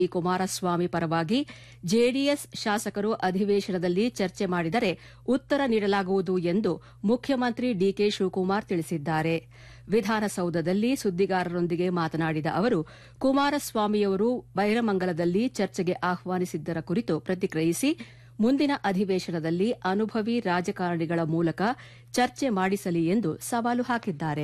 ಈ ಕುಮಾರಸ್ವಾಮಿ ಪರವಾಗಿ ಜೆಡಿಎಸ್ ಶಾಸಕರು ಅಧಿವೇಶನದಲ್ಲಿ ಚರ್ಚೆ ಮಾಡಿದರೆ ಉತ್ತರ ನೀಡಲಾಗುವುದು ಎಂದು ಮುಖ್ಯಮಂತ್ರಿ ಡಿಕೆ ಶಿವಕುಮಾರ್ ತಿಳಿಸಿದ್ದಾರೆ ವಿಧಾನಸೌಧದಲ್ಲಿ ಸುದ್ದಿಗಾರರೊಂದಿಗೆ ಮಾತನಾಡಿದ ಅವರು ಕುಮಾರಸ್ವಾಮಿಯವರು ಬೈರಮಂಗಲದಲ್ಲಿ ಚರ್ಚೆಗೆ ಆಹ್ವಾನಿಸಿದ್ದರ ಕುರಿತು ಪ್ರತಿಕ್ರಿಯಿಸಿ ಮುಂದಿನ ಅಧಿವೇಶನದಲ್ಲಿ ಅನುಭವಿ ರಾಜಕಾರಣಿಗಳ ಮೂಲಕ ಚರ್ಚೆ ಮಾಡಿಸಲಿ ಎಂದು ಸವಾಲು ಹಾಕಿದ್ದಾರೆ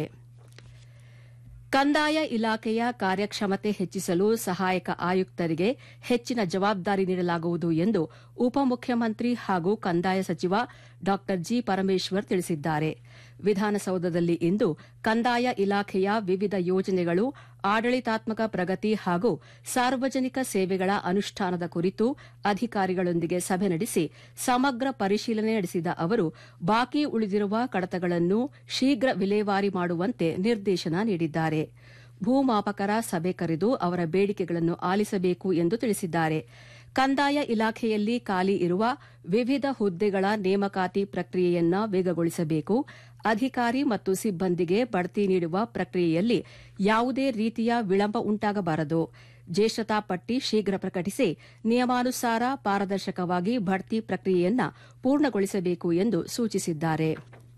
ಕಂದಾಯ ಇಲಾಖೆಯ ಕಾರ್ಯಕ್ಷಮತೆ ಹೆಚ್ಚಿಸಲು ಸಹಾಯಕ ಆಯುಕ್ತರಿಗೆ ಹೆಚ್ಚಿನ ಜವಾಬ್ದಾರಿ ನೀಡಲಾಗುವುದು ಎಂದು ಉಪಮುಖ್ಯಮಂತ್ರಿ ಹಾಗೂ ಕಂದಾಯ ಸಚಿವ ಡಾ ಜಿ ಪರಮೇಶ್ವರ್ ತಿಳಿಸಿದ್ದಾರೆ ವಿಧಾನಸೌಧದಲ್ಲಿ ಇಂದು ಕಂದಾಯ ಇಲಾಖೆಯ ವಿವಿಧ ಯೋಜನೆಗಳು ಆಡಳಿತಾತ್ಮಕ ಪ್ರಗತಿ ಹಾಗೂ ಸಾರ್ವಜನಿಕ ಸೇವೆಗಳ ಅನುಷ್ಠಾನದ ಕುರಿತು ಅಧಿಕಾರಿಗಳೊಂದಿಗೆ ಸಭೆ ನಡೆಸಿ ಸಮಗ್ರ ಪರಿಶೀಲನೆ ನಡೆಸಿದ ಅವರು ಬಾಕಿ ಉಳಿದಿರುವ ಕಡತಗಳನ್ನು ಶೀಘ್ರ ವಿಲೇವಾರಿ ಮಾಡುವಂತೆ ನಿರ್ದೇಶನ ನೀಡಿದ್ದಾರೆ ಭೂಮಾಪಕರ ಸಭೆ ಕರೆದು ಅವರ ಬೇಡಿಕೆಗಳನ್ನು ಆಲಿಸಬೇಕು ಎಂದು ತಿಳಿಸಿದ್ದಾರೆ ಕಂದಾಯ ಇಲಾಖೆಯಲ್ಲಿ ಖಾಲಿ ಇರುವ ವಿವಿಧ ಹುದ್ದೆಗಳ ನೇಮಕಾತಿ ಪ್ರಕ್ರಿಯೆಯನ್ನ ವೇಗಗೊಳಿಸಬೇಕು ಅಧಿಕಾರಿ ಮತ್ತು ಸಿಬ್ಬಂದಿಗೆ ಬಡ್ತಿ ನೀಡುವ ಪ್ರಕ್ರಿಯೆಯಲ್ಲಿ ಯಾವುದೇ ರೀತಿಯ ವಿಳಂಬ ಉಂಟಾಗಬಾರದು ಜ್ಯೇಷ್ಠತಾ ಪಟ್ಟಿ ಶೀಘ್ರ ಪ್ರಕಟಿಸಿ ನಿಯಮಾನುಸಾರ ಪಾರದರ್ಶಕವಾಗಿ ಬಡ್ತಿ ಪ್ರಕ್ರಿಯೆಯನ್ನ ಪೂರ್ಣಗೊಳಿಸಬೇಕು ಎಂದು ಸೂಚಿಸಿದ್ದಾರೆ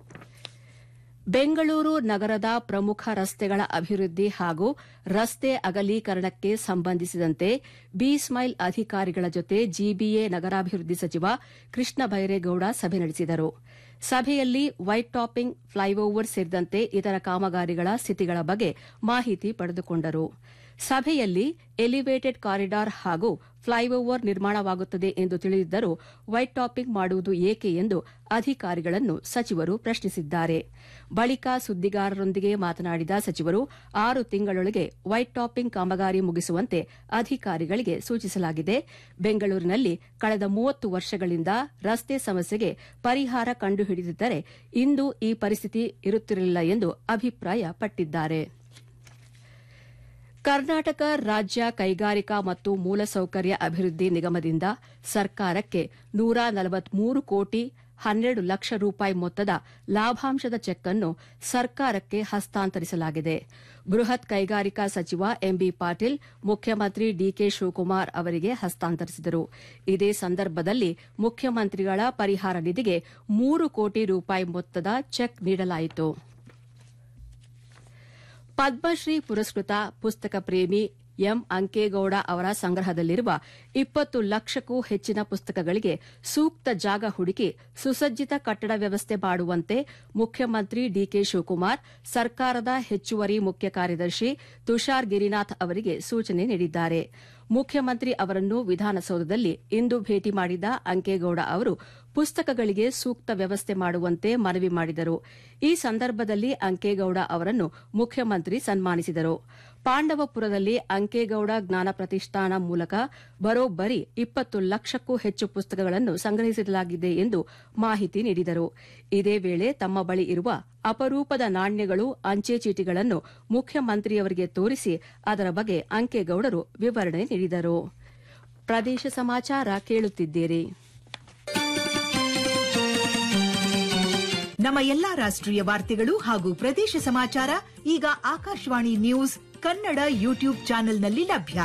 ಬೆಂಗಳೂರು ನಗರದ ಪ್ರಮುಖ ರಸ್ತೆಗಳ ಅಭಿವೃದ್ಧಿ ಹಾಗೂ ರಸ್ತೆ ಅಗಲೀಕರಣಕ್ಕೆ ಸಂಬಂಧಿಸಿದಂತೆ ಬಿ ಸ್ಮೈಲ್ ಅಧಿಕಾರಿಗಳ ಜೊತೆ ಜಿಬಿಎ ನಗರಾಭಿವೃದ್ಧಿ ಸಚಿವ ಕೃಷ್ಣ ಬೈರೇಗೌಡ ಸಭೆ ನಡೆಸಿದರು ಸಭೆಯಲ್ಲಿ ವೈಟ್ ಟಾಪಿಂಗ್ ಫ್ಲೈಓವರ್ ಸೇರಿದಂತೆ ಇತರ ಕಾಮಗಾರಿಗಳ ಸ್ಥಿತಿಗಳ ಬಗ್ಗೆ ಮಾಹಿತಿ ಪಡೆದುಕೊಂಡರು ಸಭೆಯಲ್ಲಿ ಎಲಿವೇಟೆಡ್ ಕಾರಿಡಾರ್ ಹಾಗೂ ಫ್ಲೈಓವರ್ ನಿರ್ಮಾಣವಾಗುತ್ತದೆ ಎಂದು ತಿಳಿದಿದ್ದರೂ ವೈಟ್ ಟಾಪಿಂಗ್ ಮಾಡುವುದು ಏಕೆ ಎಂದು ಅಧಿಕಾರಿಗಳನ್ನು ಸಚಿವರು ಪ್ರಶ್ನಿಸಿದ್ದಾರೆ ಬಳಿಕ ಸುದ್ದಿಗಾರರೊಂದಿಗೆ ಮಾತನಾಡಿದ ಸಚಿವರು ಆರು ತಿಂಗಳೊಳಗೆ ವೈಟ್ ಟಾಪಿಂಗ್ ಕಾಮಗಾರಿ ಮುಗಿಸುವಂತೆ ಅಧಿಕಾರಿಗಳಿಗೆ ಸೂಚಿಸಲಾಗಿದೆ ಬೆಂಗಳೂರಿನಲ್ಲಿ ಕಳೆದ ಮೂವತ್ತು ವರ್ಷಗಳಿಂದ ರಸ್ತೆ ಸಮಸ್ಯೆಗೆ ಪರಿಹಾರ ಕಂಡುಹಿಡಿದಿದ್ದರೆ ಇಂದು ಈ ಪರಿಸ್ಥಿತಿ ಇರುತ್ತಿರಲಿಲ್ಲ ಎಂದು ಅಭಿಪ್ರಾಯಪಟ್ಟಿದ್ದಾರೆ ಕರ್ನಾಟಕ ರಾಜ್ಯ ಕೈಗಾರಿಕಾ ಮತ್ತು ಮೂಲಸೌಕರ್ಯ ಅಭಿವೃದ್ಧಿ ನಿಗಮದಿಂದ ಸರ್ಕಾರಕ್ಕೆ ನೂರ ನಲವತ್ಮೂರು ಕೋಟಿ ಹನ್ನೆರಡು ಲಕ್ಷ ರೂಪಾಯಿ ಮೊತ್ತದ ಲಾಭಾಂಶದ ಚೆಕ್ ಅನ್ನು ಸರ್ಕಾರಕ್ಕೆ ಹಸ್ತಾಂತರಿಸಲಾಗಿದೆ ಬೃಹತ್ ಕೈಗಾರಿಕಾ ಸಚಿವ ಎಂಬಿ ಪಾಟೀಲ್ ಮುಖ್ಯಮಂತ್ರಿ ಡಿಕೆ ಶಿವಕುಮಾರ್ ಅವರಿಗೆ ಹಸ್ತಾಂತರಿಸಿದರು ಇದೇ ಸಂದರ್ಭದಲ್ಲಿ ಮುಖ್ಯಮಂತ್ರಿಗಳ ಪರಿಹಾರ ನಿಧಿಗೆ ಮೂರು ಕೋಟಿ ರೂಪಾಯಿ ಮೊತ್ತದ ಚೆಕ್ ನೀಡಲಾಯಿತು ಪದ್ಮಶ್ರೀ ಪುರಸ್ಕೃತ ಪುಸ್ತಕ ಪ್ರೇಮಿ ಎಂ ಅಂಕೇಗೌಡ ಅವರ ಸಂಗ್ರಹದಲ್ಲಿರುವ ಇಪ್ಪತ್ತು ಲಕ್ಷಕ್ಕೂ ಹೆಚ್ಚಿನ ಪುಸ್ತಕಗಳಿಗೆ ಸೂಕ್ತ ಜಾಗ ಹುಡುಕಿ ಸುಸಜ್ಜಿತ ಕಟ್ಟಡ ವ್ಯವಸ್ಥೆ ಮಾಡುವಂತೆ ಮುಖ್ಯಮಂತ್ರಿ ಡಿಕೆ ಶಿವಕುಮಾರ್ ಸರ್ಕಾರದ ಹೆಚ್ಚುವರಿ ಮುಖ್ಯ ಕಾರ್ಯದರ್ಶಿ ತುಷಾರ್ ಗಿರಿನಾಥ್ ಅವರಿಗೆ ಸೂಚನೆ ನೀಡಿದ್ದಾರೆ ಮುಖ್ಯಮಂತ್ರಿ ಅವರನ್ನು ವಿಧಾನಸೌಧದಲ್ಲಿ ಇಂದು ಭೇಟಿ ಮಾಡಿದ ಅಂಕೇಗೌಡ ಅವರು ಪುಸ್ತಕಗಳಿಗೆ ಸೂಕ್ತ ವ್ಯವಸ್ಥೆ ಮಾಡುವಂತೆ ಮನವಿ ಮಾಡಿದರು ಈ ಸಂದರ್ಭದಲ್ಲಿ ಅಂಕೇಗೌಡ ಅವರನ್ನು ಮುಖ್ಯಮಂತ್ರಿ ಸನ್ಮಾನಿಸಿದರು ಪಾಂಡವಪುರದಲ್ಲಿ ಅಂಕೇಗೌಡ ಜ್ಞಾನ ಪ್ರತಿಷ್ಠಾನ ಮೂಲಕ ಬರೋಬ್ಬರಿ ಇಪ್ಪತ್ತು ಲಕ್ಷಕ್ಕೂ ಹೆಚ್ಚು ಪುಸ್ತಕಗಳನ್ನು ಸಂಗ್ರಹಿಸಲಾಗಿದೆ ಎಂದು ಮಾಹಿತಿ ನೀಡಿದರು ಇದೇ ವೇಳೆ ತಮ್ಮ ಬಳಿ ಇರುವ ಅಪರೂಪದ ನಾಣ್ಯಗಳು ಅಂಚೆ ಚೀಟಿಗಳನ್ನು ಮುಖ್ಯಮಂತ್ರಿಯವರಿಗೆ ತೋರಿಸಿ ಅದರ ಬಗ್ಗೆ ಅಂಕೇಗೌಡರು ವಿವರಣೆ ನೀಡಿದರು ಪ್ರದೇಶ ಸಮಾಚಾರ ಕೇಳುತ್ತಿದ್ದೀರಿ ನಮ್ಮ ಎಲ್ಲಾ ರಾಷ್ಟ್ರೀಯ ವಾರ್ತೆಗಳು ಹಾಗೂ ಪ್ರದೇಶ ಸಮಾಚಾರ ಈಗ ಆಕಾಶವಾಣಿ ನ್ಯೂಸ್ ಕನ್ನಡ ಯೂಟ್ಯೂಬ್ ಚಾನೆಲ್ನಲ್ಲಿ ಲಭ್ಯ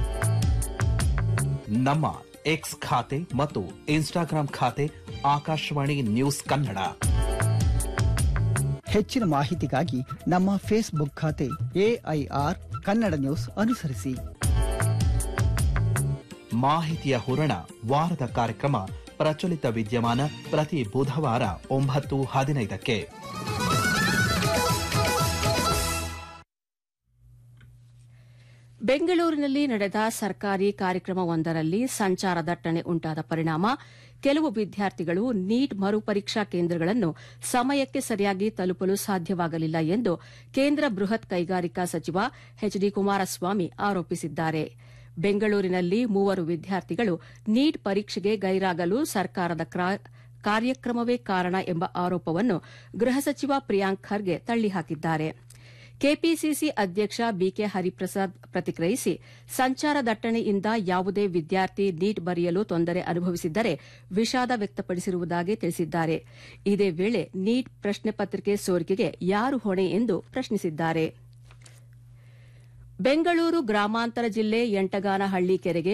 ನಮ್ಮ ಎಕ್ಸ್ ಖಾತೆ ಮತ್ತು ಇನ್ಸ್ಟಾಗ್ರಾಂ ಖಾತೆ ಆಕಾಶವಾಣಿ ನ್ಯೂಸ್ ಕನ್ನಡ ಹೆಚ್ಚಿನ ಮಾಹಿತಿಗಾಗಿ ನಮ್ಮ ಫೇಸ್ಬುಕ್ ಖಾತೆ ಎಐಆರ್ ಕನ್ನಡ ನ್ಯೂಸ್ ಅನುಸರಿಸಿ ಮಾಹಿತಿಯ ಹೂರಣ ವಾರದ ಕಾರ್ಯಕ್ರಮ ಪ್ರಚಲಿತ ವಿದ್ಯಮಾನ ಪ್ರತಿ ಬುಧವಾರ ಒಂಬತ್ತು ಹದಿನೈದಕ್ಕೆ ಬೆಂಗಳೂರಿನಲ್ಲಿ ನಡೆದ ಸರ್ಕಾರಿ ಕಾರ್ಯಕ್ರಮವೊಂದರಲ್ಲಿ ಸಂಚಾರ ದಟ್ಟಣೆ ಉಂಟಾದ ಪರಿಣಾಮ ಕೆಲವು ವಿದ್ಯಾರ್ಥಿಗಳು ನೀಟ್ ಮರುಪರೀಕ್ಷಾ ಕೇಂದ್ರಗಳನ್ನು ಸಮಯಕ್ಕೆ ಸರಿಯಾಗಿ ತಲುಪಲು ಸಾಧ್ಯವಾಗಲಿಲ್ಲ ಎಂದು ಕೇಂದ್ರ ಬೃಹತ್ ಕೈಗಾರಿಕಾ ಸಚಿವ ಎಚ್ ಡಿ ಕುಮಾರಸ್ವಾಮಿ ಆರೋಪಿಸಿದ್ದಾರೆ ಬೆಂಗಳೂರಿನಲ್ಲಿ ಮೂವರು ವಿದ್ಯಾರ್ಥಿಗಳು ನೀಟ್ ಪರೀಕ್ಷೆಗೆ ಗೈರಾಗಲು ಸರ್ಕಾರದ ಕಾರ್ಯಕ್ರಮವೇ ಕಾರಣ ಎಂಬ ಆರೋಪವನ್ನು ಗೃಹ ಸಚಿವ ಪ್ರಿಯಾಂಕ್ ಖರ್ಗೆ ತಳ್ಳಿಹಾಕಿದ್ದಾರೆ ಕೆಪಿಸಿಸಿ ಅಧ್ಯಕ್ಷ ಬಿಕೆ ಹರಿಪ್ರಸಾದ್ ಪ್ರತಿಕ್ರಿಯಿಸಿ ಸಂಚಾರ ದಟ್ಟಣೆಯಿಂದ ಯಾವುದೇ ವಿದ್ಯಾರ್ಥಿ ನೀಟ್ ಬರೆಯಲು ತೊಂದರೆ ಅನುಭವಿಸಿದ್ದರೆ ವಿಷಾದ ವ್ಯಕ್ತಪಡಿಸಿರುವುದಾಗಿ ತಿಳಿಸಿದ್ದಾರೆ ಇದೇ ವೇಳೆ ನೀಟ್ ಪ್ರಶ್ನೆ ಪತ್ರಿಕೆ ಸೋರಿಕೆಗೆ ಯಾರು ಹೊಣೆ ಎಂದು ಪ್ರಶ್ನಿಸಿದ್ದಾರೆ ಬೆಂಗಳೂರು ಗ್ರಾಮಾಂತರ ಜಿಲ್ಲೆ ಎಂಟಗಾನಹಳ್ಳಿ ಕೆರೆಗೆ